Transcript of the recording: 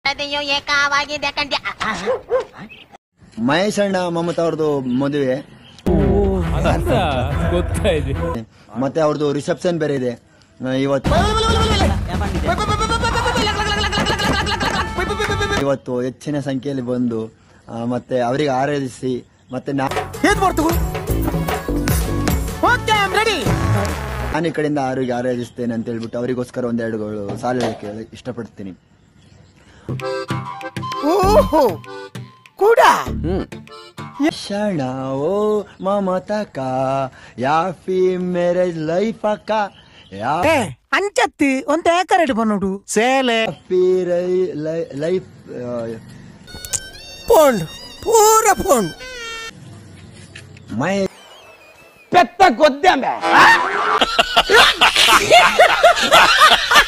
ಅಯ್ಯೋ ಏಕವಾಗಿದೆ ಕಂಡ್ಯ ಮಹೇಶ್ ಅಣ್ಣ ಮಮತಾ ಅವ್ರದ್ದು ಮದುವೆ ಗೊತ್ತಾಯ್ತು ಮತ್ತೆ ಅವ್ರದ್ದು ರಿಸೆಪ್ಷನ್ ಬೇರೆ ಇದೆ ಆ, ಇವತ್ತು ಇವತ್ತು ಹೆಚ್ಚಿನ ಸಂಖ್ಯೆಯಲ್ಲಿ ಬಂದು ಆ, ಮತ್ತೆ ಅವರಿಗೆ ಆರಾಧಿಸಿ ಮತ್ತೆ ನಾ- ನಾನು ಈ ಕಡೆಯಿಂದ ಅವರಿಗೆ ಆರಾಧಿಸ್ತೇನೆ ಅಂತ ಹೇಳ್ಬಿಟ್ಟು ಅವರಿಗೋಸ್ಕರ ಒಂದೆರಡುಗಳು ಸಾಲ ಹೇಳಕ್ಕೆ ಇಷ್ಟಪಡ್ತೀನಿ ಓಹೋ ಕೂಡ ಕ್ಷಣ ಓ ಮಮತಕ ಯಾಫಿ ಮ್ಯಾರೇಜ್ ಲೈಫ್ ಅಕ್ಕ ಏ ಅಂಚತ್ತಿ ಒಂದ್ ಏಕರೆಡ್ ಬನ್ನೋಡು ಸೇಲೆ ಯಾಫಿ ಲೈಫ್ ಪೋಂಡ್ ಪೂರ ಪೋಂಡ್ ಮೈ ಪೆತ್ತ ಗೊದ್ದೆ